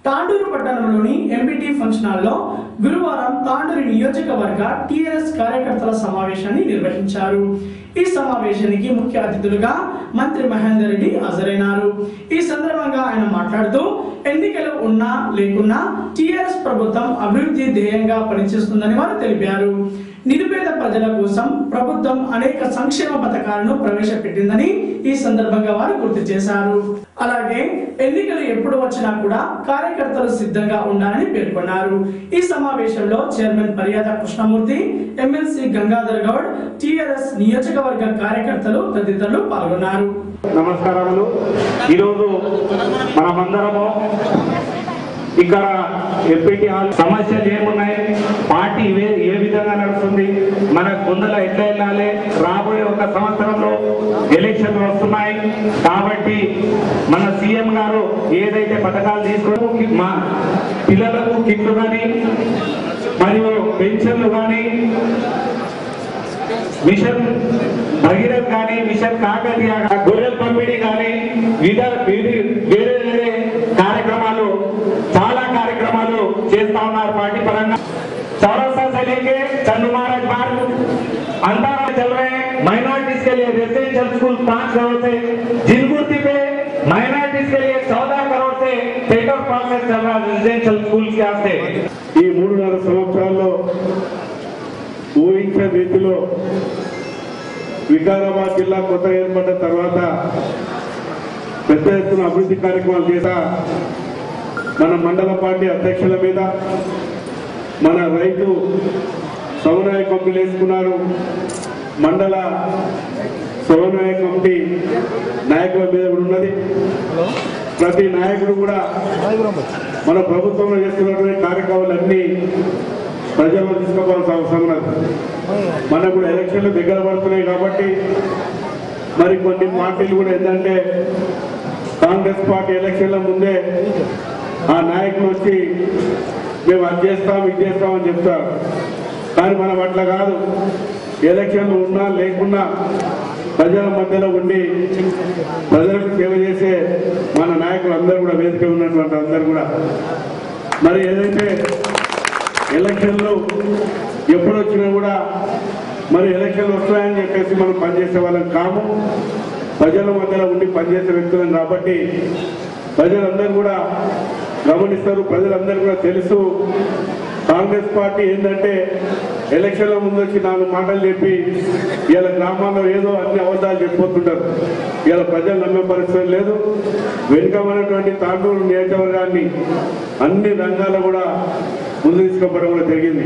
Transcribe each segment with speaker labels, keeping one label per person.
Speaker 1: తాండూరు పట్టణంలోని MBT function హాల్లో గురువారం తాండూరు నియోజకవర్గ టీఆర్ఎస్ కార్యకర్తల సమావేశాన్ని నిర్వహించారు ఈ సమావేశానికి ముఖ్య అతిథులుగా మంత్రి మహేందర్ రెడ్డి హాజరైనారు ఈ సందర్భంగా ఆయన మాట్లాడుతూ ఎన్నికలు ఉన్నా లేకున్నా టీఆర్ఎస్ ప్రభుత్వం అభివృద్ధి ధ్యేయంగా పనిచేస్తుందని వారు తెలిపారు నిరుపేద ప్రజల కోసం ప్రభుత్వం అనేక సంక్షేమ పథకాలను ప్రవేశపెట్టిందని ఈ సందర్భంగా వారు గుర్తు చేశారు అలాగే ఎన్నికలు ఎప్పుడు వచ్చినా కూడా కార్యకర్తలు సిద్ధంగా ఉండాలని పేర్కొన్నారు ఈ సమావేశంలో chairman Paryada Krishnamurthy MLC Gangadhar Goud TRS నియోజకవర్గ కార్యకర్తలు తదితరులు పాల్గొన్నారు
Speaker 2: నమస్కారములు ఈరోజు మనమందరము ఇక్కడ ఎంపీటీ హాల్ సమస్యలు ఏమున్నాయి పార్టీ ఏ- ఏ విధంగా నడుస్తుంది మన ముందర ఎట్లా వెళ్ళాలి రాబోయే ఒక సంవత్సరంలో ఎలక్షన్లు వస్తున్నాయి కాబట్టి మన సీఎం గారు ఏదైతే పథకాలు తీసుకుని మా పిల్లలకు కిట్లు కానీ మరియు పెన్షన్లు కానీ మిషన్ భగీరథ్ కానీ మిషన్ కాకతీయ కానీ, గొర్రెల పంపిణీ కానీ వివిధ వివిధ- వేరే వేరే కార్యక్రమాలు చాలా కార్యక్రమాలు చేస్తా ఉన్నారు పార్టీ పరంగా चौरस्ता से लेके चंदू महाराज मार्ग अंतराल चल रहे हैं माइनॉरिटीज के लिए रेसिडेंशियल स्कूल पांच करोड़ से जिनगुर्ती पे माइनॉरिटीज के लिए चौदह करोड़ से पेपर प्रोसेस चल रहा है रेसिडेंशियल स्कूल के वास्ते
Speaker 3: ఈ మూడున్నర సంవత్సరాల్లో ఊహించే రీతిలో వికారాబాద్ జిల్లా కొత్త ఏర్పడ్డ తర్వాత పెద్ద ఎత్తున అభివృద్ధి కార్యక్రమాలు చేశా మన మండల పార్టీ అధ్యక్షుల మీద మన రైతు సమన్వయ కమిటీలు వేసుకున్నారు మండల సమన్వయ కమిటీ నాయకుల మీద కూడా ఉన్నది ప్రతి నాయకుడు కూడా మన ప్రభుత్వంలో చేస్తున్నటువంటి కార్యక్రమాలన్నీ ప్రజల్లో తీసుకోవాల్సిన అవసరం ఉన్నది మనకు కూడా ఎలక్షన్లు దగ్గర పడుతున్నాయి కాబట్టి మరి కొన్ని పార్టీలు కూడా ఏంటంటే కాంగ్రెస్ పార్టీ ఎలక్షన్ల ముందే ఆ నాయకులు వచ్చి మేము అది చేస్తాం ఇది చేస్తాం అని చెప్తారు కానీ మనం అట్లా కాదు ఎలక్షన్లు ఉన్నా లేకున్నా ప్రజల మధ్యలో ఉండి ప్రజలకు సేవ చేసే మన నాయకులు అందరూ కూడా వేదిక ఉన్నటువంటి అందరూ కూడా మరి ఏదైతే ఎలక్షన్లు ఎప్పుడు వచ్చినా కూడా మరి ఎలక్షన్లు వస్తాయని చెప్పేసి మనం పనిచేసే వాళ్ళం కాము ప్రజల మధ్యలో ఉండి పనిచేసే వ్యక్తులం కాబట్టి ప్రజలందరూ కూడా గమనిస్తారు ప్రజలందరూ కూడా తెలుసు కాంగ్రెస్ పార్టీ ఏంటంటే ఎలక్షన్ల ముందు వచ్చి నాలుగు మాటలు చెప్పి ఇలా గ్రామాల్లో ఏదో అన్ని అబద్ధాలు చెప్పిపోతుంటారు ఇలా ప్రజలు నమ్మే పరిస్థితి లేదు వెనుకమైనటువంటి తాండూరు నియోజకవర్గాన్ని అన్ని రంగాల్లో కూడా ముందు తీసుకోవడం కూడా జరిగింది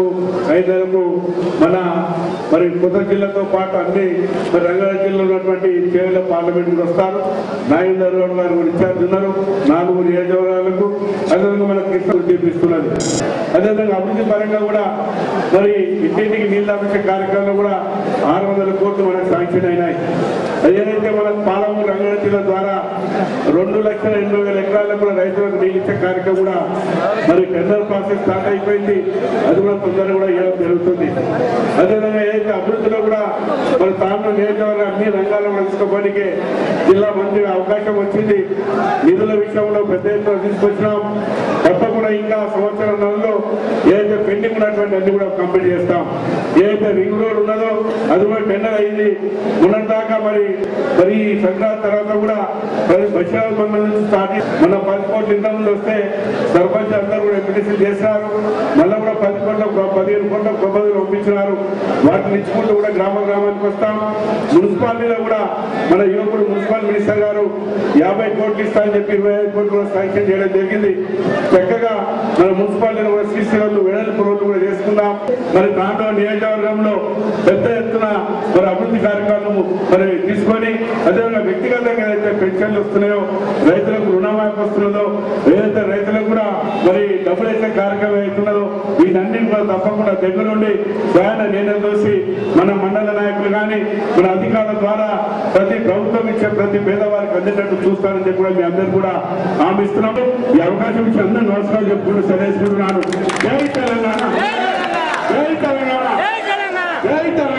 Speaker 3: రైతులకు మన మరి కొత్త జిల్లాతో పాటు అన్ని మరి రంగారెడ్డి జిల్లాలో ఉన్నటువంటి చేవెళ్ళ పార్లమెంట్కి వస్తారు నాగేందర్ గౌడ్ గారు కూడా ఇన్ఛార్జ్ ఉన్నారు నాలుగు నియోజకవర్గాలకు అదేవిధంగా మన కృష్ణ చూపిస్తున్నది అదేవిధంగా అభివృద్ధి పరంగా కూడా మరి ఇంటింటికి నీళ్ళు అభిషేక కార్యక్రమంలో కూడా ఆరు వందల కోట్లు మనకు శాంక్షన్ అయినాయి ఏదైతే మన పాలమూరు రంగారెడ్డి జిల్లా ద్వారా రెండు లక్షల ఎనభై వేల ఎకరాలకు కూడా రైతులకు నీళ్ళు ఇచ్చే కార్యక్రమం కూడా మరి టెండర్ ప్రాసెస్ స్టార్ట్ అయిపోయింది అది కూడా తొందరగా కూడా ఇవ్వడం జరుగుతుంది అదేవిధంగా ఏదైతే అభివృద్ధిలో కూడా మన తాను నియోజకవర్గం అన్ని రంగాల్లో నడుచుకోవడానికి జిల్లా మంత్రిగా అవకాశం వచ్చింది నిధుల విషయంలో పెద్ద ఎత్తున తీసుకొచ్చినాం తప్పకుండా ఇంకా సంవత్సరం నెలలో ఏదైతే పెండింగ్ ఉన్నటువంటి అన్ని కూడా కంప్లీట్ చేస్తాం ఏదైతే రింగ్ రోడ్ ఉన్నదో అది కూడా టెండర్ అయింది ఉన్నదాకా మరి మరి ఈ సంక్రాంతి తర్వాత కూడా మరి బషీరాబాద్ మండలం నుంచి స్టార్ట్ చేసి మన పది కోట్ల ఇంత ముందు వస్తే సర్పంచ్ అందరూ కూడా ఎంపీటీసీలు చేశారు మళ్ళీ కూడా పది కోట్ల పదిహేను కోట్ల ప్రబోధులు పంపించినారు వాటిని ఇచ్చుకుంటూ కూడా గ్రామ గ్రామానికి వస్తాం మున్సిపాలిటీలో కూడా మన యువకుడు మున్సిపల్ మినిస్టర్ గారు యాభై కోట్లు ఇస్తా అని చెప్పి ఇరవై ఐదు కోట్లు కూడా శాంక్షన్ చేయడం జరిగింది చక్కగా మన మున్సిపాలిటీలో కూడా సీసీ రోడ్లు వెడల్పు రోడ్లు కూడా చేసుకుందాం మరి దాంట్లో నియోజకవర్గంలో పెద్ద ఎత్తున మరి అభివృద్ధి కార్యక్రమాలు మరి తీసుకొని అదేవిధంగా వ్యక్తిగతంగా ఏదైతే పెన్షన్లు వస్తున్నాయో రైతులకు రుణమాఫీ వస్తున్నదో ఏదైతే రైతులకు కూడా మరి డబ్బులు వేసే కార్యక్రమం అవుతున్నదో వీటన్నింటి కూడా తప్పకుండా దగ్గరుండి స్వయాన నిర్ణయం చూసి మన మండల నాయకులు కానీ మన అధికారుల ద్వారా ప్రతి ప్రభుత్వం ఇచ్చే ప్రతి పేదవారికి అందేటట్టు చూస్తారని చెప్పి కూడా మీ అందరూ కూడా హామీస్తున్నాము ఈ అవకాశం ఇచ్చి అందరూ నమస్కారం చెప్పుకుంటూ సెలవుకుంటున్నాను జై తెలంగాణ జై తెలంగాణ జై తెలంగాణ